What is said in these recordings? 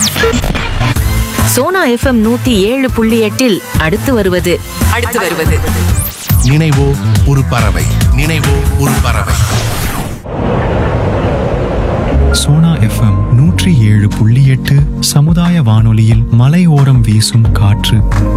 Sona FM நூத்தி ஏழு புள்ளி எட்டில் அடுத்து வருவது அடுத்து வருவது நினைவோ ஒரு பறவை நினைவோ ஒரு பறவை சோனா எஃப்எம் நூற்றி ஏழு புள்ளி எட்டு சமுதாய வானொலியில் மலையோரம் வீசும் காற்று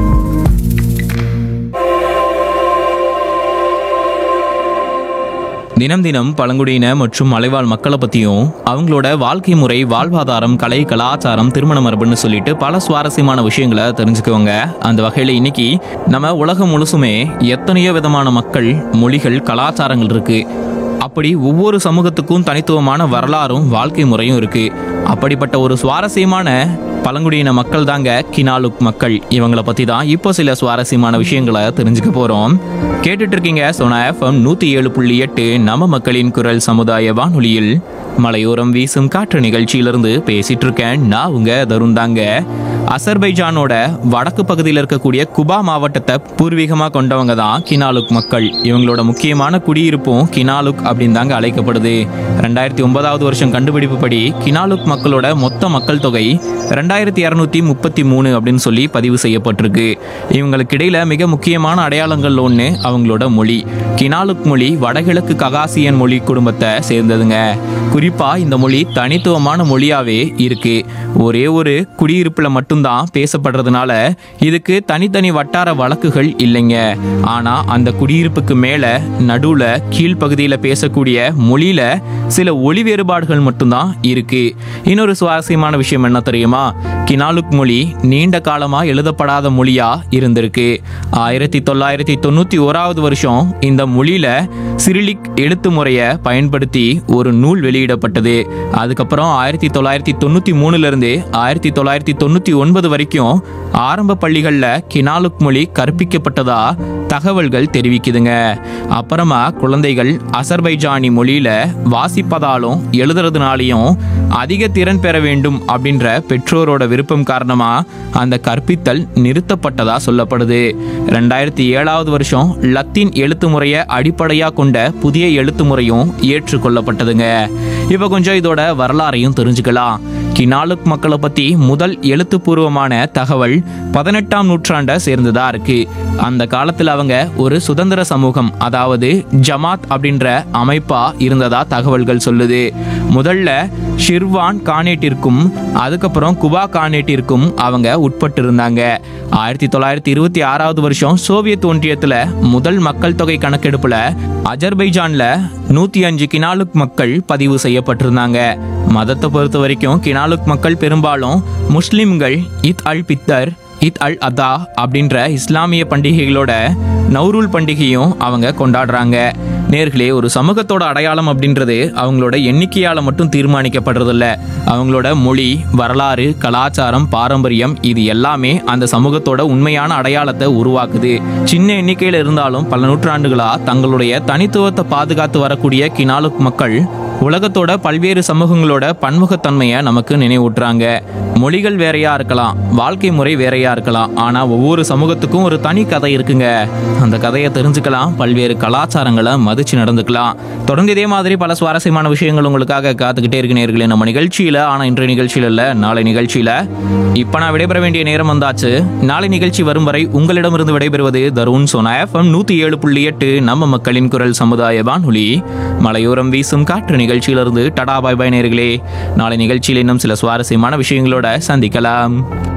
தினம் தினம் பழங்குடியின மற்றும் மலைவாழ் மக்களை பற்றியும் அவங்களோட வாழ்க்கை முறை வாழ்வாதாரம் கலை கலாச்சாரம் திருமண மரபுன்னு சொல்லிட்டு பல சுவாரஸ்யமான விஷயங்களை தெரிஞ்சுக்குவாங்க அந்த வகையில் இன்னைக்கு நம்ம உலகம் முழுசுமே எத்தனையோ விதமான மக்கள் மொழிகள் கலாச்சாரங்கள் இருக்கு அப்படி ஒவ்வொரு சமூகத்துக்கும் தனித்துவமான வரலாறும் வாழ்க்கை முறையும் இருக்கு அப்படிப்பட்ட ஒரு சுவாரஸ்யமான பழங்குடியின மக்கள் தாங்க கினாலுக் மக்கள் இவங்கள பத்தி தான் இப்போ சில சுவாரஸ்யமான விஷயங்களை தெரிஞ்சுக்க போறோம் கேட்டுட்டு இருக்கீங்க சோனா எஃப்எம் நூத்தி ஏழு புள்ளி எட்டு நம்ம மக்களின் குரல் சமுதாய வானொலியில் மலையோரம் வீசும் காற்று நிகழ்ச்சியிலிருந்து பேசிட்டு இருக்கேன் நான் உங்க தருண் தாங்க அசர்பைஜானோட வடக்கு பகுதியில் இருக்கக்கூடிய குபா மாவட்டத்தை பூர்வீகமாக கொண்டவங்க தான் கினாலுக் மக்கள் இவங்களோட முக்கியமான குடியிருப்பும் கினாலுக் அப்படின்னு தாங்க அழைக்கப்படுது ரெண்டாயிரத்தி ஒன்பதாவது வருஷம் கண்டுபிடிப்புப்படி கினாலுக் மக்களோட மொத்த மக்கள் தொகை ரெண்டாயிரத்தி இரநூத்தி முப்பத்தி மூணு அப்படின்னு சொல்லி பதிவு செய்யப்பட்டிருக்கு இவங்களுக்கு இடையில மிக முக்கியமான அடையாளங்கள் ஒன்று அவங்களோட மொழி கினாலுக் மொழி வடகிழக்கு ககாசியன் மொழி குடும்பத்தை சேர்ந்ததுங்க குறிப்பா இந்த மொழி தனித்துவமான மொழியாவே இருக்கு ஒரே ஒரு குடியிருப்புல மட்டும்தான் பேசப்படுறதுனால இதுக்கு தனித்தனி வட்டார வழக்குகள் இல்லைங்க ஆனா அந்த குடியிருப்புக்கு மேல நடுவுல கீழ்ப்பகுதியில பேசக்கூடிய மொழியில சில ஒளி வேறுபாடுகள் மட்டும்தான் இருக்கு இன்னொரு சுவாரஸ்யமான விஷயம் என்ன தெரியுமா கினாலுக் மொழி நீண்ட காலமா எழுதப்படாத மொழியா இருந்திருக்கு ஆயிரத்தி தொள்ளாயிரத்தி தொண்ணூத்தி ஓராவது வருஷம் இந்த மொழியில சிரிலிக் எழுத்து முறையை பயன்படுத்தி ஒரு நூல் வெளியிடப்பட்டது அதுக்கப்புறம் ஆயிரத்தி தொள்ளாயிரத்தி தொண்ணூத்தி மூணுல இருந்து ஆயிரத்தி தொள்ளாயிரத்தி தொண்ணூத்தி ஒன்பது வரைக்கும் ஆரம்ப பள்ளிகள்ல கினாலுக் மொழி கற்பிக்கப்பட்டதா தகவல்கள் தெரிவிக்குதுங்க அப்புறமா குழந்தைகள் அசர்பைஜானி மொழியில வாசிப்பதாலும் எழுதுறதுனாலையும் அதிக திறன் பெற வேண்டும் அப்படின்ற பெற்றோரோட விருப்பம் காரணமா அந்த கற்பித்தல் நிறுத்தப்பட்டதா சொல்லப்படுது ரெண்டாயிரத்தி ஏழாவது வருஷம் லத்தீன் எழுத்து முறையை அடிப்படையா கொண்ட புதிய எழுத்து முறையும் ஏற்றுக்கொள்ளப்பட்டதுங்க இப்போ கொஞ்சம் இதோட வரலாறையும் தெரிஞ்சுக்கலாம் கினாலுக் மக்களை பத்தி முதல் எழுத்துப்பூர்வமான தகவல் பதினெட்டாம் நூற்றாண்டை சேர்ந்ததா இருக்கு அந்த காலத்துல அவங்க ஒரு சுதந்திர சமூகம் அதாவது ஜமாத் அப்படின்ற அமைப்பா இருந்ததா தகவல்கள் சொல்லுது முதல்ல ஷிர்வான் கானேட்டிற்கும் அதுக்கப்புறம் குபா கானேட்டிற்கும் அவங்க உட்பட்டு இருந்தாங்க ஆயிரத்தி தொள்ளாயிரத்தி இருபத்தி ஆறாவது வருஷம் சோவியத் ஒன்றியத்துல முதல் மக்கள் தொகை கணக்கெடுப்புல அஜர்பைஜான்ல நூத்தி அஞ்சு கினாலுக் மக்கள் பதிவு செய்யப்பட்டிருந்தாங்க மதத்தை பொறுத்த வரைக்கும் கினாலுக் மக்கள் பெரும்பாலும் முஸ்லிம்கள் இத் அல் பித்தர் இத் அல் அதா அப்படின்ற இஸ்லாமிய பண்டிகைகளோட நௌரூல் பண்டிகையும் அவங்க கொண்டாடுறாங்க நேர்களே ஒரு சமூகத்தோட அடையாளம் அப்படின்றது அவங்களோட எண்ணிக்கையால மட்டும் தீர்மானிக்கப்படுறதில்ல அவங்களோட மொழி வரலாறு கலாச்சாரம் பாரம்பரியம் இது எல்லாமே அந்த சமூகத்தோட உண்மையான அடையாளத்தை உருவாக்குது சின்ன எண்ணிக்கையில இருந்தாலும் பல நூற்றாண்டுகளா தங்களுடைய தனித்துவத்தை பாதுகாத்து வரக்கூடிய கினாலுக் மக்கள் உலகத்தோட பல்வேறு சமூகங்களோட பன்முகத்தன்மையை நமக்கு நினைவூட்டுறாங்க மொழிகள் வேறையா இருக்கலாம் வாழ்க்கை முறை வேறையா இருக்கலாம் ஆனா ஒவ்வொரு சமூகத்துக்கும் ஒரு தனி கதை இருக்குங்க அந்த கதையை தெரிஞ்சுக்கலாம் பல்வேறு கலாச்சாரங்களை மதிச்சு நடந்துக்கலாம் தொடர்ந்து இதே மாதிரி பல சுவாரஸ்யமான விஷயங்கள் உங்களுக்காக காத்துக்கிட்டே இருக்கு நேர்களே நம்ம நிகழ்ச்சியில ஆனா இன்றைய நிகழ்ச்சியில இல்ல நாளை நிகழ்ச்சியில இப்ப நான் விடைபெற வேண்டிய நேரம் வந்தாச்சு நாளை நிகழ்ச்சி வரும் வரை உங்களிடமிருந்து விடைபெறுவது தருண் சோனா எஃப்எம் நூத்தி ஏழு புள்ளி எட்டு நம்ம மக்களின் குரல் சமுதாய வானொலி மலையோரம் வீசும் காற்று நிகழ்ச்சியிலிருந்து டடா பாய் பாய் நேர்களே நாளை நிகழ்ச்சியில் இன்னும் சில சுவாரஸ்யமான விஷயங்களோட சந்திக்கலாம்